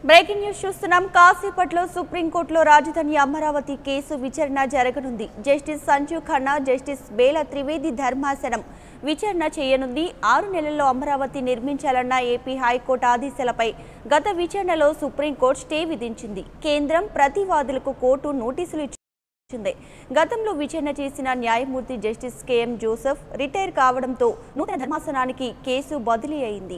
breaking news చూస్తున్నాం కాసేపట్లో సుప్రీంకోర్టులో రాజధాని అమరావతి కేసు విచారణ జరగనుంది జస్టిస్ సంజీవ్ ఖన్నా జస్టిస్ బేల త్రివేది ధర్మాసనం విచారణ చేయనుంది ఆరు నెలల్లో అమరావతి నిర్మించాలన్న ఏపీ హైకోర్టు ఆదేశాలపై గత విచారణలో సుప్రీంకోర్టు స్టే విధించింది కేంద్రం ప్రతివాదులకు కోర్టు నోటీసులు ఇచ్చింది గతంలో విచారణ చేసిన న్యాయమూర్తి జస్టిస్ కెఎం జోసెఫ్ రిటైర్ కావడంతో నూతన ధర్మాసనానికి కేసు బదిలీ అయింది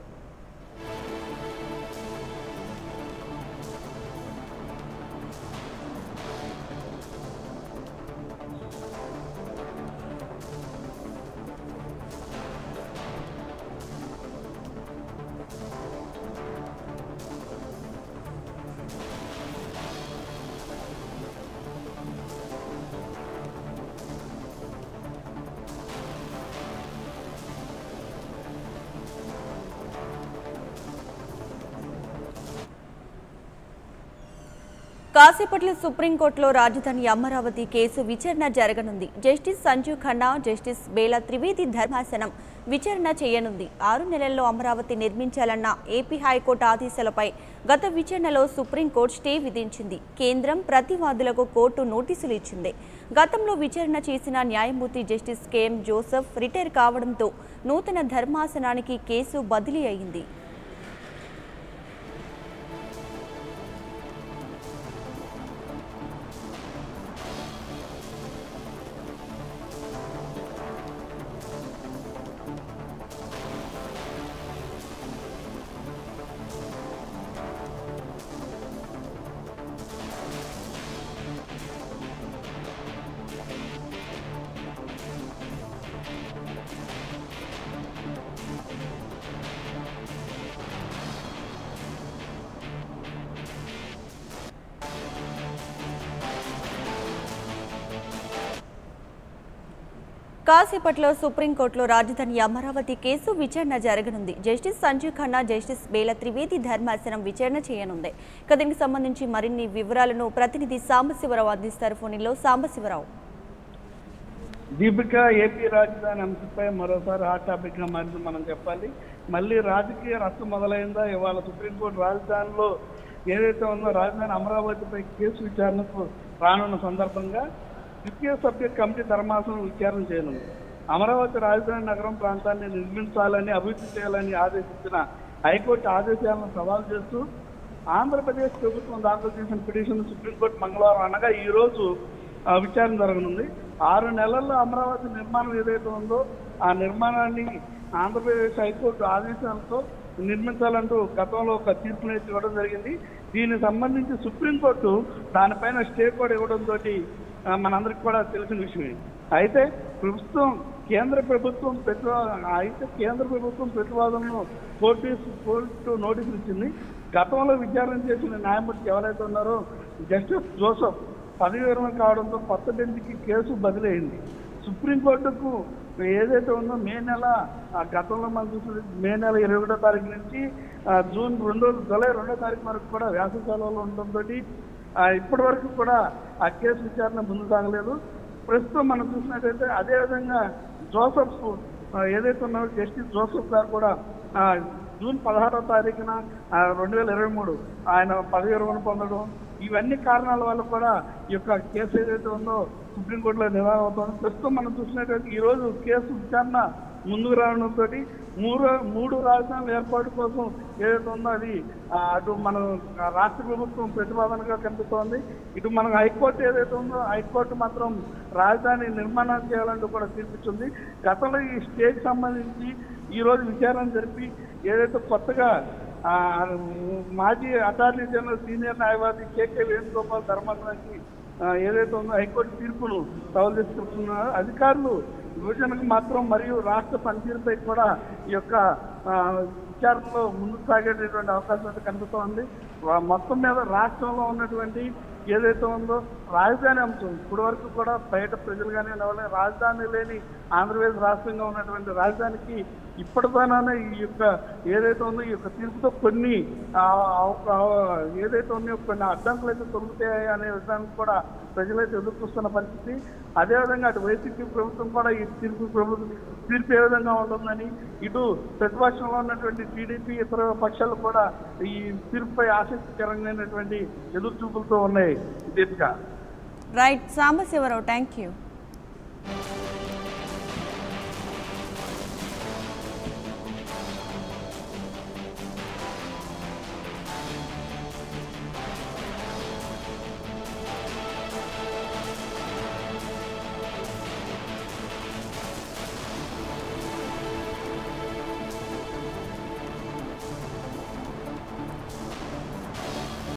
కాసేపట్లో సుప్రీంకోర్టులో రాజధాని అమరావతి కేసు విచారణ జరగనుంది జస్టిస్ సంజీవ్ ఖన్నా జస్టిస్ బేలా త్రివేది ధర్మాసనం విచారణ చేయనుంది ఆరు నెలల్లో అమరావతి నిర్మించాలన్న ఏపీ హైకోర్టు ఆదేశాలపై గత విచారణలో సుప్రీంకోర్టు స్టే విధించింది కేంద్రం ప్రతివాదులకు కోర్టు నోటీసులు ఇచ్చింది గతంలో విచారణ చేసిన న్యాయమూర్తి జస్టిస్ కెఎం జోసెఫ్ రిటైర్ కావడంతో నూతన ధర్మాసనానికి కేసు బదిలీ అయింది కాసేపట్లో సుప్రీంకోర్టులో రాజధాని అమరావతి కేసు విచారణ జరగనుంది జస్టిస్ సంజీవ్ ఖన్నా జస్టిస్ బేల త్రివేది ధర్మాసనం విచారణ చేయనుంది ఇక దీనికి సంబంధించి మరిన్ని వివరాలను ప్రతినిధి సాంబశివరావు అందిస్తారు ఫోన్లో సాంబశివరావు దీపిక ఏపీ రాజధాని అంశంపై మరోసారి హాట్ టాపిక్ గా మారింది మనం చెప్పాలి మళ్ళీ రాజకీయ రచ్చ మొదలైందా ఇవాళ సుప్రీంకోర్టు రాజధానిలో ఏదైతే ఉందో రాజధాని అమరావతిపై కేసు విచారణకు రానున్న సందర్భంగా ద్వితీయ సభ్య కమిటీ ధర్మాసనం విచారణ చేయనుంది అమరావతి రాజధాని నగరం ప్రాంతాన్ని నిర్మించాలని అభివృద్ధి చేయాలని ఆదేశించిన హైకోర్టు ఆదేశాలను సవాల్ చేస్తూ ఆంధ్రప్రదేశ్ ప్రభుత్వం దాఖలు చేసిన పిటిషన్ సుప్రీంకోర్టు మంగళవారం అనగా ఈ రోజు ఆ, విచారణ జరగనుంది ఆరు నెలల్లో అమరావతి నిర్మాణం ఏదైతే ఉందో ఆ నిర్మాణాన్ని ఆంధ్రప్రదేశ్ హైకోర్టు ఆదేశాలతో నిర్మించాలంటూ గతంలో ఒక తీర్పుని ఇవ్వడం జరిగింది దీనికి సంబంధించి సుప్రీంకోర్టు దానిపైన స్టే కూడా ఇవ్వడంతో మనందరికి కూడా తెలిసిన విషయమే అయితే ప్రస్తుతం కేంద్ర ప్రభుత్వం ప్రతి అయితే కేంద్ర ప్రభుత్వం ప్రతివాదనను కోర్టు కోర్టు నోటీసులు ఇచ్చింది గతంలో విచారణ చేసిన న్యాయమూర్తి ఎవరైతే ఉన్నారో జస్టిస్ జోసఫ్ పదవి విరమణ కావడంతో కొత్త బెంచ్కి కేసు బదిలీ అయింది సుప్రీంకోర్టుకు ఏదైతే ఉందో మే నెల ఆ గతంలో మనం చూసిన మే నెల ఇరవై ఒకటో తారీఖు నుంచి ఆ, జూన్ రెండో జూలై రెండో తారీఖు వరకు కూడా వేసవి సెలవులు ఉండడంతో ఇప్పటి వరకు కూడా ఆ కేసు విచారణ ముందు సాగలేదు ప్రస్తుతం మనం చూసినట్టయితే అదేవిధంగా జోసఫ్ ఆ, ఏదైతే ఉన్నారో జస్టిస్ జోసఫ్ గారు కూడా ఆ, జూన్ పదహారో తారీఖున రెండు వేల ఇరవై మూడు ఆయన పదవి విరమణ పొందడం ఇవన్నీ కారణాల వల్ల కూడా ఈ యొక్క కేసు ఏదైతే ఉందో సుప్రీంకోర్టులో నివారణ అవుతుంది ప్రస్తుతం మనం చూసినట్టయితే ఈ రోజు కేసు విచారణ ముందుకు రావడంతో మూడు మూడు రాజధానుల ఏర్పాటు కోసం ఏదైతే ఉందో అది ఆ, అటు మన రాష్ట్ర ప్రభుత్వం ప్రతిపాదనగా కనిపిస్తోంది ఇటు మన హైకోర్టు ఏదైతే ఉందో హైకోర్టు మాత్రం రాజధాని నిర్మాణం చేయాలంటూ కూడా తీర్పిచ్చింది గతంలో ఈ స్టేకి సంబంధించి ఈ రోజు విచారణ జరిపి ఏదైతే కొత్తగా ఆ, మాజీ అటార్నీ జనరల్ సీనియర్ న్యాయవాది కేకే వేణుగోపాల్ ధర్మాసనానికి ఆ, ఏదైతే ఉందో హైకోర్టు తీర్పును సవాల్ చేసుకుంటున్నారు అధికారులు విభజనకు మాత్రం మరియు రాష్ట్ర పనితీరుపై కూడా ఈ యొక్క ఆ, విచారణలో ముందుకు సాగేటటువంటి అవకాశం అయితే కనిపిస్తోంది వా- మొత్తం మీద రాష్ట్రంలో ఉన్నటువంటి ఏదైతే ఉందో రాజధాని అంశం ఇప్పటి వరకు కూడా బయట ప్రజలు కానీ ఎవరైనా రాజధాని లేని ఆంధ్రప్రదేశ్ రాష్ట్రంగా ఉన్నటువంటి రాజధానికి ఇప్పటిదానా ఈ యొక్క ఏదైతే ఉందో ఈ యొక్క తీర్పుతో కొన్ని ఆ, ఆ, ఏదైతే ఉన్నాయో కొన్ని అడ్డంకులు అయితే తొలుగుతాయి అనే విధానికి కూడా ప్రజలైతే ఎదురు చూస్తున్న పరిస్థితి అదేవిధంగా అటు వైసీపీ ప్రభుత్వం కూడా ఈ తీర్పు ప్రభుత్వం తీర్పు ఏ విధంగా ఉంటుందని ఇటు ప్రతిపక్షంలో ఉన్నటువంటి టీడీపీ ఇతర పక్షాలు కూడా ఈ తీర్పుపై ఆసక్తికరమైనటువంటి ఎదురు చూపులతో ఉన్నాయి Deepika right Sambasivarao thank you